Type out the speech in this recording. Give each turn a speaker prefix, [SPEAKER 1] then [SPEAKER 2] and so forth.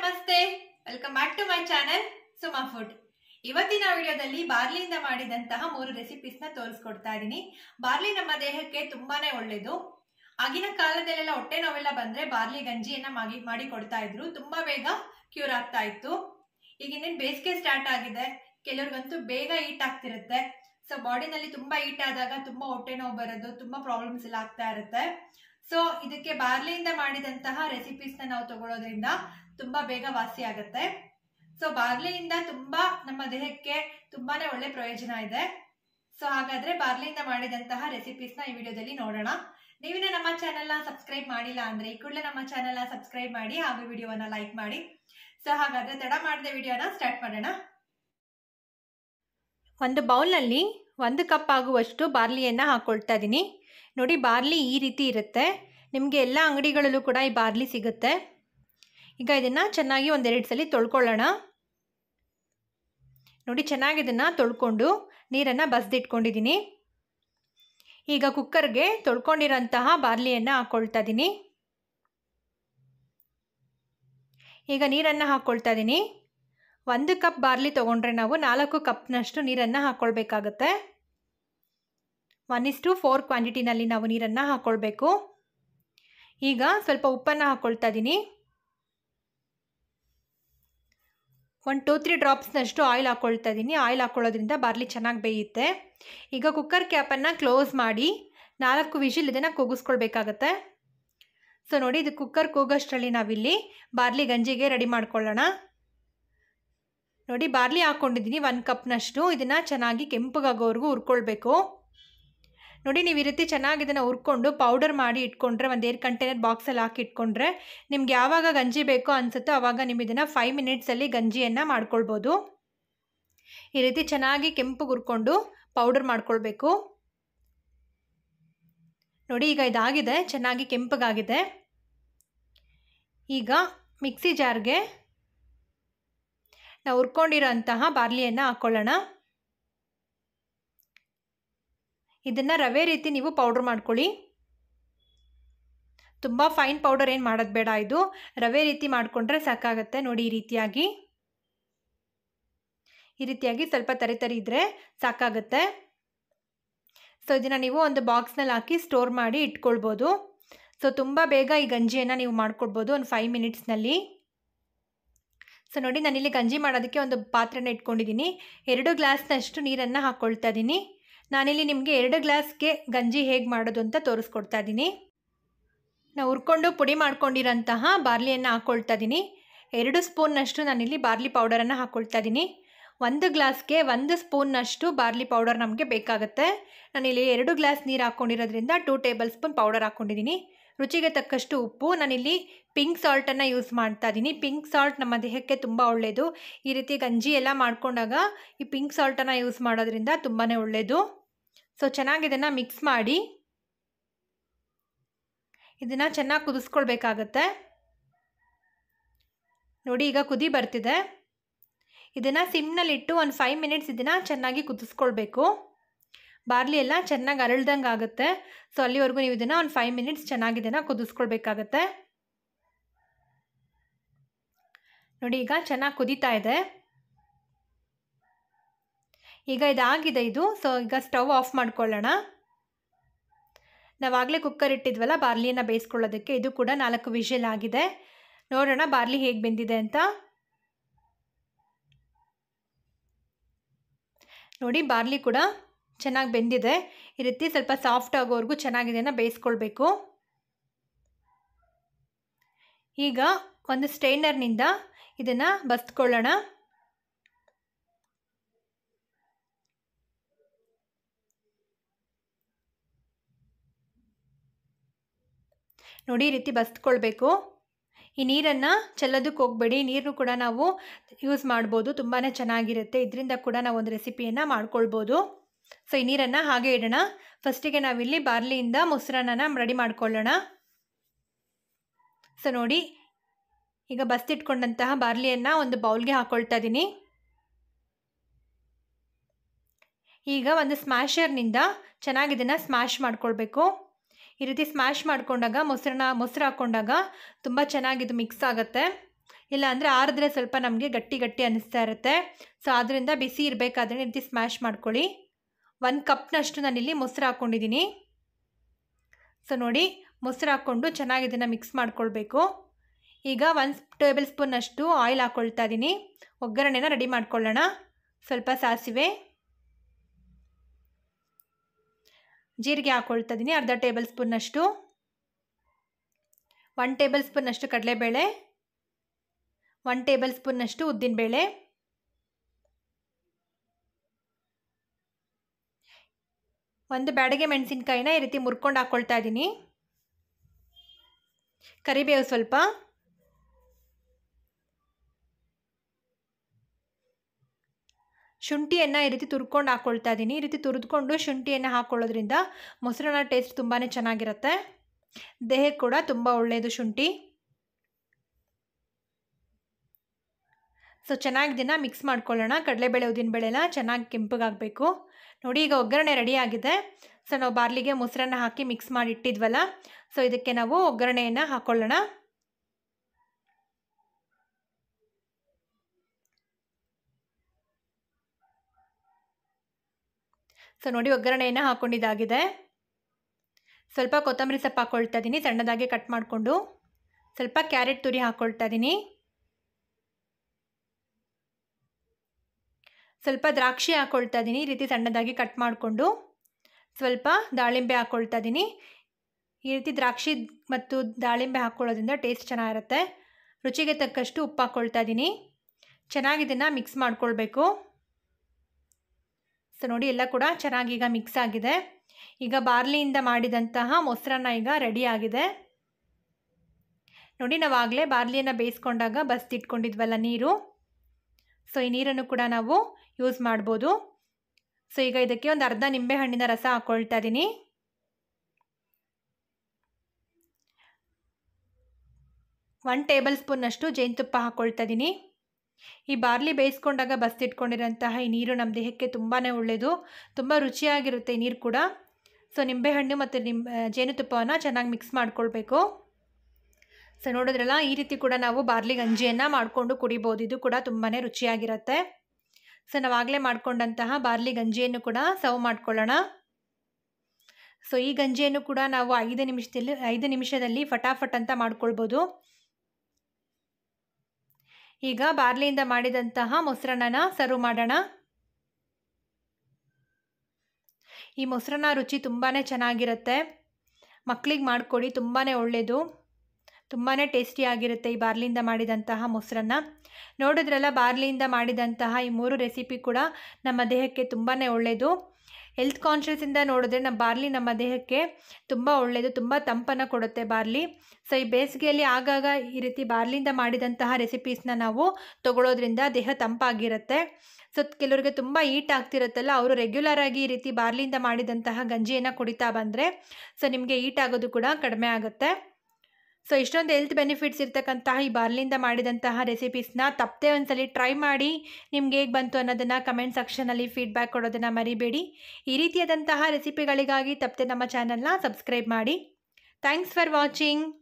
[SPEAKER 1] ನಮಸ್ತೆ welcome back to my channel Suma food ಇವತ್ತಿನ ವಿಡಿಯೋದಲ್ಲಿ ಬಾರ್ಲಿಯಿಂದ ಮಾಡಿದಂತಹ ಮೂರು ರೆಸಿಪೀಸ್ ನ ತೋರಿಸ್ಕೊಡ್ತಾ ಇದ್ದೀನಿ ಬಾರ್ಲಿ ನಮ್ಮ ದೇಹಕ್ಕೆ ತುಂಬಾನೇ ಒಳ್ಳೇದು ಆಗಿನ ಕಾಲದಲ್ಲೆಲ್ಲ ಹೊಟ್ಟೆ ನೋವೆಲ್ಲ ಬಂದ್ರೆ ಬಾರ್ಲಿ ಗಂಜಿಯನ್ನ ಮಾಡಿ ಮಾಡಿ ಕೊಡ್ತಾ ಇದ್ರು ತುಂಬಾ ಬೇಗ ಕ್ಯೂರ್ ಆಗ್ತಾ ಇತ್ತು ಈಗ ಇನ್ನೇನು ಬೇಸಿಗೆ ಸ್ಟಾರ್ಟ್ ಆಗಿದೆ ಕೆಲವ್ರಿಗಂತೂ ಬೇಗ ಈಟ್ ಆಗ್ತಿರುತ್ತೆ ಸೊ ಬಾಡಿನಲ್ಲಿ ತುಂಬಾ ಈಟ್ ಆದಾಗ ತುಂಬಾ ಹೊಟ್ಟೆ ನೋವು ಬರೋದು ತುಂಬಾ ಪ್ರಾಬ್ಲಮ್ಸ್ ಎಲ್ಲ ಆಗ್ತಾ ಇರುತ್ತೆ ಸೊ ಇದಕ್ಕೆ ಬಾರ್ಲಿಯಿಂದ ಮಾಡಿದಂತಹ ರೆಸಿಪೀಸ್ ನ ನಾವು ತಗೊಳ್ಳೋದ್ರಿಂದ ತುಂಬಾ ಬೇಗ ವಾಸಿ ಆಗುತ್ತೆ ಸೊ ಬಾರ್ಲಿಯಿಂದ ತುಂಬಾ ನಮ್ಮ ದೇಹಕ್ಕೆ ತುಂಬಾನೇ ಒಳ್ಳೆ ಪ್ರಯೋಜನ ಇದೆ ಸೊ ಹಾಗಾದ್ರೆ ಬಾರ್ಲಿಯಿಂದ ಮಾಡಿದಂತಹ ರೆಸಿಪೀಸ್ ನ ಈ ವಿಡಿಯೋದಲ್ಲಿ ನೋಡೋಣ ನೀವಿನ ನಮ್ಮ ಚಾನೆಲ್ ನ ಸಬ್ಸ್ಕ್ರೈಬ್ ಮಾಡಿಲ್ಲ ಅಂದ್ರೆ ಈ ಕೂಡಲೇ ನಮ್ಮ ಚಾನೆಲ್ ನ ಸಬ್ಸ್ಕ್ರೈಬ್ ಮಾಡಿ ಹಾಗೂ ವಿಡಿಯೋವನ್ನ ಲೈಕ್ ಮಾಡಿ ಸೊ ಹಾಗಾದ್ರೆ ತಡ ಮಾಡದೆ ವಿಡಿಯೋನ ಸ್ಟಾರ್ಟ್ ಮಾಡೋಣ ಒಂದು ಬೌಲ್ನಲ್ಲಿ ಒಂದು ಕಪ್ ಆಗುವಷ್ಟು ಬಾರ್ಲಿಯನ್ನು ಹಾಕ್ಕೊಳ್ತಾ ಇದ್ದೀನಿ ನೋಡಿ ಬಾರ್ಲಿ ಈ ರೀತಿ ಇರುತ್ತೆ ನಿಮಗೆ ಎಲ್ಲ ಅಂಗಡಿಗಳಲ್ಲೂ ಕೂಡ ಈ ಬಾರ್ಲಿ ಸಿಗುತ್ತೆ ಈಗ ಇದನ್ನು ಚೆನ್ನಾಗಿ ಒಂದೆರಡು ಸಲ ತೊಳ್ಕೊಳ್ಳೋಣ ನೋಡಿ ಚೆನ್ನಾಗಿ ಇದನ್ನು ತೊಳ್ಕೊಂಡು ನೀರನ್ನು ಬಸ್ದಿಟ್ಕೊಂಡಿದ್ದೀನಿ ಈಗ ಕುಕ್ಕರ್ಗೆ ತೊಳ್ಕೊಂಡಿರೋಂತಹ ಬಾರ್ಲಿಯನ್ನು ಹಾಕ್ಕೊಳ್ತಾ ಇದ್ದೀನಿ ಈಗ ನೀರನ್ನು ಹಾಕ್ಕೊಳ್ತಾ ಇದ್ದೀನಿ ಒಂದು ಕಪ್ ಬಾರ್ಲಿ ತೊಗೊಂಡ್ರೆ ನಾವು ನಾಲ್ಕು ಕಪ್ನಷ್ಟು ನೀರನ್ನು ಹಾಕ್ಕೊಳ್ಬೇಕಾಗತ್ತೆ ಒನ್ ಇಸ್ ಟು ಫೋರ್ ಕ್ವಾಂಟಿಟಿನಲ್ಲಿ ನಾವು ನೀರನ್ನು ಹಾಕ್ಕೊಳ್ಬೇಕು ಈಗ ಸ್ವಲ್ಪ ಉಪ್ಪನ್ನು ಹಾಕ್ಕೊಳ್ತಾ ಇದ್ದೀನಿ ಒಂದು ಟೂ ತ್ರೀ ಡ್ರಾಪ್ಸ್ನಷ್ಟು ಆಯಿಲ್ ಹಾಕ್ಕೊಳ್ತಾ ಇದ್ದೀನಿ ಆಯಿಲ್ ಹಾಕ್ಕೊಳ್ಳೋದ್ರಿಂದ ಬಾರ್ಲಿ ಚೆನ್ನಾಗಿ ಬೇಯುತ್ತೆ ಈಗ ಕುಕ್ಕರ್ ಕ್ಯಾಪನ್ನು ಕ್ಲೋಸ್ ಮಾಡಿ ನಾಲ್ಕು ವಿಷಿಲ್ ಇದನ್ನು ಕೂಗಿಸ್ಕೊಳ್ಬೇಕಾಗತ್ತೆ ಸೊ ನೋಡಿ ಇದು ಕುಕ್ಕರ್ ಕೂಗೋಷ್ಟರಲ್ಲಿ ನಾವಿಲ್ಲಿ ಬಾರ್ಲಿ ಗಂಜಿಗೆ ರೆಡಿ ಮಾಡ್ಕೊಳ್ಳೋಣ ನೋಡಿ ಬಾರ್ಲಿ ಹಾಕ್ಕೊಂಡಿದ್ದೀನಿ ಒಂದು ಕಪ್ನಷ್ಟು ಇದನ್ನು ಚೆನ್ನಾಗಿ ಕೆಂಪಗಾಗೋವರೆಗೂ ಹುರ್ಕೊಳ್ಬೇಕು ನೋಡಿ ನೀವು ಈ ರೀತಿ ಚೆನ್ನಾಗಿ ಇದನ್ನು ಹುರ್ಕೊಂಡು ಪೌಡರ್ ಮಾಡಿ ಇಟ್ಕೊಂಡ್ರೆ ಒಂದು ಏರ್ ಕಂಟೈನರ್ ಬಾಕ್ಸಲ್ಲಿ ಹಾಕಿ ಇಟ್ಕೊಂಡ್ರೆ ನಿಮ್ಗೆ ಯಾವಾಗ ಗಂಜಿ ಬೇಕೋ ಅನಿಸುತ್ತೋ ಆವಾಗ ನೀವು ಇದನ್ನು ಫೈವ್ ಮಿನಿಟ್ಸಲ್ಲಿ ಗಂಜಿಯನ್ನು ಮಾಡ್ಕೊಳ್ಬೋದು ಈ ರೀತಿ ಚೆನ್ನಾಗಿ ಕೆಂಪು ಹುರ್ಕೊಂಡು ಪೌಡರ್ ಮಾಡ್ಕೊಳ್ಬೇಕು ನೋಡಿ ಈಗ ಇದಾಗಿದೆ ಚೆನ್ನಾಗಿ ಕೆಂಪಗಾಗಿದೆ ಈಗ ಮಿಕ್ಸಿ ಜಾರ್ಗೆ ನಾವು ಹುರ್ಕೊಂಡಿರೋಂತಹ ಬಾರ್ಲಿಯನ್ನು ಹಾಕ್ಕೊಳ್ಳೋಣ ಇದನ್ನು ರವೆ ರೀತಿ ನೀವು ಪೌಡ್ರ್ ಮಾಡ್ಕೊಳ್ಳಿ ತುಂಬ ಫೈನ್ ಪೌಡರ್ ಏನು ಮಾಡೋದು ಬೇಡ ಇದು ರವೆ ರೀತಿ ಮಾಡಿಕೊಂಡ್ರೆ ಸಾಕಾಗತ್ತೆ ನೋಡಿ ಈ ರೀತಿಯಾಗಿ ಈ ರೀತಿಯಾಗಿ ಸ್ವಲ್ಪ ತರಿ ತರಿ ಇದ್ದರೆ ಸಾಕಾಗುತ್ತೆ ಸೊ ಇದನ್ನು ನೀವು ಒಂದು ಬಾಕ್ಸ್ನಲ್ಲಿ ಹಾಕಿ ಸ್ಟೋರ್ ಮಾಡಿ ಇಟ್ಕೊಳ್ಬೋದು ಸೊ ತುಂಬ ಬೇಗ ಈ ಗಂಜಿಯನ್ನು ನೀವು ಮಾಡ್ಕೊಡ್ಬೋದು ಒಂದು ಫೈವ್ ಮಿನಿಟ್ಸ್ನಲ್ಲಿ ಸೊ ನೋಡಿ ನಾನಿಲ್ಲಿ ಗಂಜಿ ಮಾಡೋದಕ್ಕೆ ಒಂದು ಪಾತ್ರೆನ ಇಟ್ಕೊಂಡಿದ್ದೀನಿ ಎರಡು ಗ್ಲಾಸ್ನಷ್ಟು ನೀರನ್ನು ಹಾಕ್ಕೊಳ್ತಾ ಇದ್ದೀನಿ ನಾನಿಲ್ಲಿ ನಿಮಗೆ ಎರಡು ಗ್ಲಾಸ್ಗೆ ಗಂಜಿ ಹೇಗೆ ಮಾಡೋದು ಅಂತ ತೋರಿಸ್ಕೊಡ್ತಾ ಇದ್ದೀನಿ ನಾವು ಹುರ್ಕೊಂಡು ಪುಡಿ ಮಾಡ್ಕೊಂಡಿರೋಂತಹ ಬಾರ್ಲಿಯನ್ನು ಹಾಕ್ಕೊಳ್ತಾ ಇದ್ದೀನಿ ಎರಡು ಸ್ಪೂನ್ನಷ್ಟು ನಾನಿಲ್ಲಿ ಬಾರ್ಲಿ ಪೌಡರನ್ನು ಹಾಕ್ಕೊಳ್ತಾ ಇದ್ದೀನಿ ಒಂದು ಗ್ಲಾಸ್ಗೆ ಒಂದು ಸ್ಪೂನ್ನಷ್ಟು ಬಾರ್ಲಿ ಪೌಡರ್ ನಮಗೆ ಬೇಕಾಗುತ್ತೆ ನಾನಿಲ್ಲಿ ಎರಡು ಗ್ಲಾಸ್ ನೀರು ಹಾಕ್ಕೊಂಡಿರೋದ್ರಿಂದ ಟೂ ಟೇಬಲ್ ಸ್ಪೂನ್ ಪೌಡರ್ ಹಾಕ್ಕೊಂಡಿದ್ದೀನಿ ರುಚಿಗೆ ತಕ್ಕಷ್ಟು ಉಪ್ಪು ನಾನಿಲ್ಲಿ ಪಿಂಕ್ ಸಾಲ್ಟನ್ನು ಯೂಸ್ ಮಾಡ್ತಾ ಇದ್ದೀನಿ ಪಿಂಕ್ ಸಾಲ್ಟ್ ನಮ್ಮ ದೇಹಕ್ಕೆ ತುಂಬ ಒಳ್ಳೆಯದು ಈ ರೀತಿ ಗಂಜಿ ಎಲ್ಲ ಮಾಡ್ಕೊಂಡಾಗ ಈ ಪಿಂಕ್ ಸಾಲ್ಟನ್ನು ಯೂಸ್ ಮಾಡೋದ್ರಿಂದ ತುಂಬಾ ಒಳ್ಳೆಯದು ಸೊ ಚೆನ್ನಾಗಿ ಇದನ್ನು ಮಿಕ್ಸ್ ಮಾಡಿ ಇದನ್ನು ಚೆನ್ನಾಗಿ ಕುದಿಸ್ಕೊಳ್ಬೇಕಾಗತ್ತೆ ನೋಡಿ ಈಗ ಕುದಿ ಬರ್ತಿದೆ ಇದನ್ನು ಸಿಮ್ನಲ್ಲಿಟ್ಟು ಒಂದು ಫೈವ್ ಮಿನಿಟ್ಸ್ ಇದನ್ನು ಚೆನ್ನಾಗಿ ಕುದಿಸ್ಕೊಳ್ಬೇಕು ಬಾರ್ಲಿ ಎಲ್ಲ ಚೆನ್ನಾಗಿ ಅರಳ್ದಂಗೆ ಆಗುತ್ತೆ ಸೊ ಅಲ್ಲಿವರೆಗೂ ನೀವು ಇದನ್ನು ಒಂದು ಫೈವ್ ಮಿನಿಟ್ಸ್ ಚೆನ್ನಾಗಿ ಇದನ್ನು ಕುದಿಸ್ಕೊಳ್ಬೇಕಾಗತ್ತೆ ನೋಡಿ ಈಗ ಚೆನ್ನಾಗಿ ಕುದೀತಾ ಇದೆ ಈಗ ಇದಾಗಿದೆ ಇದು ಸೊ ಈಗ ಸ್ಟವ್ ಆಫ್ ಮಾಡ್ಕೊಳ್ಳೋಣ ನಾವಾಗಲೇ ಕುಕ್ಕರ್ ಇಟ್ಟಿದ್ವಲ್ಲ ಬಾರ್ಲಿಯನ್ನು ಬೇಯಿಸ್ಕೊಳ್ಳೋದಕ್ಕೆ ಇದು ಕೂಡ ನಾಲ್ಕು ವಿಷಲ್ ಆಗಿದೆ ನೋಡೋಣ ಬಾರ್ಲಿ ಹೇಗೆ ಬೆಂದಿದೆ ಅಂತ ನೋಡಿ ಬಾರ್ಲಿ ಕೂಡ ಚೆನ್ನಾಗಿ ಬೆಂದಿದೆ ಈ ರೀತಿ ಸ್ವಲ್ಪ ಸಾಫ್ಟ್ ಆಗೋವರೆಗೂ ಚೆನ್ನಾಗಿದೆನ ಬೇಯಿಸ್ಕೊಳ್ಬೇಕು ಈಗ ಒಂದು ಸ್ಟೈನರ್ನಿಂದ ಇದನ್ನು ಬಸ್ಕೊಳ್ಳೋಣ ನೋಡಿ ಈ ರೀತಿ ಬಸ್ಕೊಳ್ಬೇಕು ಈ ನೀರನ್ನು ಚೆಲ್ಲೋದಕ್ಕೆ ಹೋಗಬೇಡಿ ನೀರು ಕೂಡ ನಾವು ಯೂಸ್ ಮಾಡ್ಬೋದು ತುಂಬಾ ಚೆನ್ನಾಗಿರುತ್ತೆ ಇದರಿಂದ ಕೂಡ ನಾವು ಒಂದು ರೆಸಿಪಿಯನ್ನು ಮಾಡ್ಕೊಳ್ಬೋದು ಸೊ ಈ ನೀರನ್ನು ಹಾಗೆ ಇಡೋಣ ಫಸ್ಟಿಗೆ ನಾವಿಲ್ಲಿ ಬಾರ್ಲಿಯಿಂದ ಮೊಸರನ್ನ ರೆಡಿ ಮಾಡ್ಕೊಳ್ಳೋಣ ಸೊ ನೋಡಿ ಈಗ ಬಸ್ತಿಟ್ಕೊಂಡಂತಹ ಬಾರ್ಲಿಯನ್ನು ಒಂದು ಬೌಲ್ಗೆ ಹಾಕ್ಕೊಳ್ತಾ ಇದ್ದೀನಿ ಈಗ ಒಂದು ಸ್ಮ್ಯಾಶರ್ನಿಂದ ಚೆನ್ನಾಗಿ ಇದನ್ನು ಸ್ಮ್ಯಾಶ್ ಮಾಡ್ಕೊಳ್ಬೇಕು ಈ ರೀತಿ ಸ್ಮ್ಯಾಶ್ ಮಾಡ್ಕೊಂಡಾಗ ಮೊಸರನ್ನ ಮೊಸರು ಹಾಕ್ಕೊಂಡಾಗ ತುಂಬ ಚೆನ್ನಾಗಿದು ಮಿಕ್ಸ್ ಆಗುತ್ತೆ ಇಲ್ಲ ಅಂದರೆ ಆರಿದ್ರೆ ಸ್ವಲ್ಪ ನಮಗೆ ಗಟ್ಟಿ ಗಟ್ಟಿ ಅನ್ನಿಸ್ತಾ ಇರುತ್ತೆ ಸೊ ಆದ್ದರಿಂದ ಬಿಸಿ ಇರಬೇಕಾದ್ರೆ ಈ ರೀತಿ ಸ್ಮ್ಯಾಶ್ ಮಾಡ್ಕೊಳ್ಳಿ ಒಂದು ಕಪ್ನಷ್ಟು ನಾನಿಲ್ಲಿ ಮೊಸರು ಹಾಕ್ಕೊಂಡಿದ್ದೀನಿ ಸೊ ನೋಡಿ ಮೊಸರು ಹಾಕ್ಕೊಂಡು ಚೆನ್ನಾಗಿ ಇದನ್ನು ಮಿಕ್ಸ್ ಮಾಡ್ಕೊಳ್ಬೇಕು ಈಗ ಒಂದು ಟೇಬಲ್ ಸ್ಪೂನಷ್ಟು ಆಯಿಲ್ ಹಾಕ್ಕೊಳ್ತಾ ಇದ್ದೀನಿ ಒಗ್ಗರಣೆನ ರೆಡಿ ಮಾಡ್ಕೊಳ್ಳೋಣ ಸ್ವಲ್ಪ ಸಾಸಿವೆ ಜೀರಿಗೆ ಹಾಕ್ಕೊಳ್ತಾ ಇದ್ದೀನಿ ಅರ್ಧ ಟೇಬಲ್ ಸ್ಪೂನ್ನಷ್ಟು ಒನ್ ಟೇಬಲ್ ಸ್ಪೂನ್ನಷ್ಟು ಕಡಲೆಬೇಳೆ ಒನ್ ಟೇಬಲ್ ಸ್ಪೂನ್ನಷ್ಟು ಉದ್ದಿನಬೇಳೆ ಒಂದು ಬ್ಯಾಡಗೆ ಮೆಣಸಿನ್ಕಾಯಿನ ಈ ರೀತಿ ಮುರ್ಕೊಂಡು ಹಾಕ್ಕೊಳ್ತಾ ಇದ್ದೀನಿ ಕರಿಬೇವು ಸ್ವಲ್ಪ ಶುಂಠಿಯನ್ನು ಈ ರೀತಿ ತುರ್ಕೊಂಡು ಹಾಕ್ಕೊಳ್ತಾ ಇದ್ದೀನಿ ಈ ರೀತಿ ತುರಿದ್ಕೊಂಡು ಶುಂಠಿಯನ್ನು ಹಾಕ್ಕೊಳ್ಳೋದ್ರಿಂದ ಮೊಸರನ್ನ ಟೇಸ್ಟ್ ತುಂಬಾ ಚೆನ್ನಾಗಿರುತ್ತೆ ದೇಹಕ್ಕೆ ಕೂಡ ತುಂಬ ಒಳ್ಳೆಯದು ಶುಂಠಿ ಸೊ ಚೆನ್ನಾಗಿ ದಿನ ಮಿಕ್ಸ್ ಮಾಡ್ಕೊಳ್ಳೋಣ ಕಡಲೆಬೇಳೆ ಉದ್ದಿನಬೇಳೆಲ್ಲ ಚೆನ್ನಾಗಿ ಕೆಂಪಗಾಗಬೇಕು ನೋಡಿ ಈಗ ಒಗ್ಗರಣೆ ರೆಡಿ ಆಗಿದೆ ಸೊ ನಾವು ಬಾರ್ಲಿಗೆ ಮೊಸರನ್ನ ಹಾಕಿ ಮಿಕ್ಸ್ ಮಾಡಿ ಇಟ್ಟಿದ್ವಲ್ಲ ಸೊ ಇದಕ್ಕೆ ನಾವು ಒಗ್ಗರಣೆಯನ್ನು ಹಾಕ್ಕೊಳ್ಳೋಣ ಸೊ ನೋಡಿ ಒಗ್ಗರಣೆಯನ್ನು ಹಾಕ್ಕೊಂಡಿದ್ದಾಗಿದೆ ಸ್ವಲ್ಪ ಕೊತ್ತಂಬರಿ ಸೊಪ್ಪು ಹಾಕ್ಕೊಳ್ತಾ ಇದ್ದೀನಿ ಸಣ್ಣದಾಗಿ ಕಟ್ ಮಾಡಿಕೊಂಡು ಸ್ವಲ್ಪ ಕ್ಯಾರೆಟ್ ತುರಿ ಹಾಕ್ಕೊಳ್ತಾ ಇದ್ದೀನಿ ಸ್ವಲ್ಪ ದ್ರಾಕ್ಷಿ ಹಾಕ್ಕೊಳ್ತಾ ಇದ್ದೀನಿ ಈ ರೀತಿ ಸಣ್ಣದಾಗಿ ಕಟ್ ಮಾಡಿಕೊಂಡು ಸ್ವಲ್ಪ ದಾಳಿಂಬೆ ಹಾಕ್ಕೊಳ್ತಾ ಇದ್ದೀನಿ ಈ ರೀತಿ ದ್ರಾಕ್ಷಿ ಮತ್ತು ದಾಳಿಂಬೆ ಹಾಕ್ಕೊಳ್ಳೋದ್ರಿಂದ ಟೇಸ್ಟ್ ಚೆನ್ನಾಗಿರುತ್ತೆ ರುಚಿಗೆ ತಕ್ಕಷ್ಟು ಉಪ್ಪು ಹಾಕ್ಕೊಳ್ತಾ ಇದ್ದೀನಿ ಚೆನ್ನಾಗಿ ಇದನ್ನು ಮಿಕ್ಸ್ ಮಾಡ್ಕೊಳ್ಬೇಕು ಸೊ ನೋಡಿ ಎಲ್ಲ ಕೂಡ ಚೆನ್ನಾಗಿ ಈಗ ಮಿಕ್ಸ್ ಆಗಿದೆ ಈಗ ಬಾರ್ಲಿಯಿಂದ ಮಾಡಿದಂತಹ ಮೊಸರನ್ನ ಈಗ ರೆಡಿ ಆಗಿದೆ ನೋಡಿ ನಾವು ಆಗಲೇ ಬಾರ್ಲಿಯನ್ನು ಬೇಯಿಸ್ಕೊಂಡಾಗ ಬಸ್ತಿಟ್ಕೊಂಡಿದ್ವಲ್ಲ ನೀರು ಸೊ ಈ ನೀರನ್ನು ಕೂಡ ನಾವು ಯೂಸ್ ಮಾಡ್ಬೋದು ಸೊ ಈಗ ಇದಕ್ಕೆ ಒಂದು ಅರ್ಧ ನಿಂಬೆಹಣ್ಣಿನ ರಸ ಹಾಕ್ಕೊಳ್ತಾ ಇದ್ದೀನಿ ಒನ್ ಟೇಬಲ್ ಸ್ಪೂನ್ನಷ್ಟು ಜೇನುತುಪ್ಪ ಹಾಕ್ಕೊಳ್ತಾ ಇದ್ದೀನಿ ಈ ಬಾರ್ಲಿ ಬೇಯಿಸ್ಕೊಂಡಾಗ ಬಸ್ತಿಟ್ಕೊಂಡಿರೋಂತಹ ಈ ನೀರು ನಮ್ಮ ದೇಹಕ್ಕೆ ತುಂಬಾ ಒಳ್ಳೆಯದು ತುಂಬ ರುಚಿಯಾಗಿರುತ್ತೆ ಈ ನೀರು ಕೂಡ ಸೊ ನಿಂಬೆಹಣ್ಣು ಮತ್ತು ನಿಂಬೆ ಜೇನುತುಪ್ಪವನ್ನು ಚೆನ್ನಾಗಿ ಮಿಕ್ಸ್ ಮಾಡ್ಕೊಳ್ಬೇಕು ಸೊ ನೋಡಿದ್ರಲ್ಲ ಈ ರೀತಿ ಕೂಡ ನಾವು ಬಾರ್ಲಿ ಗಂಜಿಯನ್ನು ಮಾಡಿಕೊಂಡು ಕುಡಿಬೋದು ಇದು ಕೂಡ ತುಂಬಾ ರುಚಿಯಾಗಿರುತ್ತೆ ಸೊ ನಾವಾಗಲೇ ಮಾಡ್ಕೊಂಡಂತಹ ಬಾರ್ಲಿ ಗಂಜಿಯನ್ನು ಕೂಡ ಸರ್ವ್ ಮಾಡ್ಕೊಳ್ಳೋಣ ಸೊ ಈ ಗಂಜಿಯನ್ನು ಕೂಡ ನಾವು ಐದು ನಿಮಿಷದಲ್ಲಿ ಐದು ನಿಮಿಷದಲ್ಲಿ ಫಟಾಫಟ್ ಅಂತ ಮಾಡ್ಕೊಳ್ಬೋದು ಈಗ ಬಾರ್ಲಿಯಿಂದ ಮಾಡಿದಂತಹ ಮೊಸರನ್ನ ಸರ್ವ್ ಮಾಡೋಣ ಈ ಮೊಸರನ್ನ ರುಚಿ ತುಂಬಾ ಚೆನ್ನಾಗಿರುತ್ತೆ ಮಕ್ಕಳಿಗೆ ಮಾಡಿಕೊಡಿ ತುಂಬಾ ಒಳ್ಳೆಯದು ತುಂಬಾ ಟೇಸ್ಟಿಯಾಗಿರುತ್ತೆ ಈ ಬಾರ್ಲಿಯಿಂದ ಮಾಡಿದಂತಹ ಮೊಸರನ್ನ ನೋಡಿದ್ರಲ್ಲ ಬಾರ್ಲಿಯಿಂದ ಮಾಡಿದಂತಹ ಈ ಮೂರು ರೆಸಿಪಿ ಕೂಡ ನಮ್ಮ ದೇಹಕ್ಕೆ ತುಂಬಾ ಒಳ್ಳೆಯದು ಹೆಲ್ತ್ ಕಾನ್ಷಿಯಸಿಂದ ನೋಡಿದ್ರೆ ನಮ್ಮ ಬಾರ್ಲಿ ನಮ್ಮ ದೇಹಕ್ಕೆ ತುಂಬ ಒಳ್ಳೆಯದು ತುಂಬ ತಂಪನ್ನು ಕೊಡುತ್ತೆ ಬಾರ್ಲಿ ಸೊ ಈ ಬೇಸಿಗೆಯಲ್ಲಿ ಆಗಾಗ ಈ ರೀತಿ ಬಾರ್ಲಿಯಿಂದ ಮಾಡಿದಂತಹ ರೆಸಿಪೀಸ್ನ ನಾವು ತಗೊಳ್ಳೋದ್ರಿಂದ ದೇಹ ತಂಪಾಗಿರುತ್ತೆ ಸೊ ಕೆಲವರಿಗೆ ತುಂಬ ಈಟ್ ಆಗ್ತಿರುತ್ತಲ್ಲ ಅವರು ರೆಗ್ಯುಲರಾಗಿ ಈ ರೀತಿ ಬಾರ್ಲಿಯಿಂದ ಮಾಡಿದಂತಹ ಗಂಜಿಯನ್ನು ಕುಡಿತಾ ಬಂದರೆ ಸೊ ನಿಮಗೆ ಈಟ್ ಆಗೋದು ಕೂಡ ಕಡಿಮೆ ಆಗುತ್ತೆ ಸೊ ಇಷ್ಟೊಂದು ಹೆಲ್ತ್ ಬೆನಿಫಿಟ್ಸ್ ಇರ್ತಕ್ಕಂತಹ ಈ ಬಾರ್ಲಿಂದ ಮಾಡಿದಂತಹ ರೆಸಿಪೀಸ್ನ ತಪ್ಪದೆ ಒಂದ್ಸಲಿ ಟ್ರೈ ಮಾಡಿ ನಿಮ್ಗೆ ಹೇಗೆ ಬಂತು ಅನ್ನೋದನ್ನು ಕಮೆಂಟ್ ಸೆಕ್ಷನಲ್ಲಿ ಫೀಡ್ಬ್ಯಾಕ್ ಕೊಡೋದನ್ನು ಮರಿಬೇಡಿ ಈ ರೀತಿಯಾದಂತಹ ರೆಸಿಪಿಗಳಿಗಾಗಿ ತಪ್ಪದೆ ನಮ್ಮ ಚಾನಲ್ನ ಸಬ್ಸ್ಕ್ರೈಬ್ ಮಾಡಿ ಥ್ಯಾಂಕ್ಸ್ ಫಾರ್ ವಾಚಿಂಗ್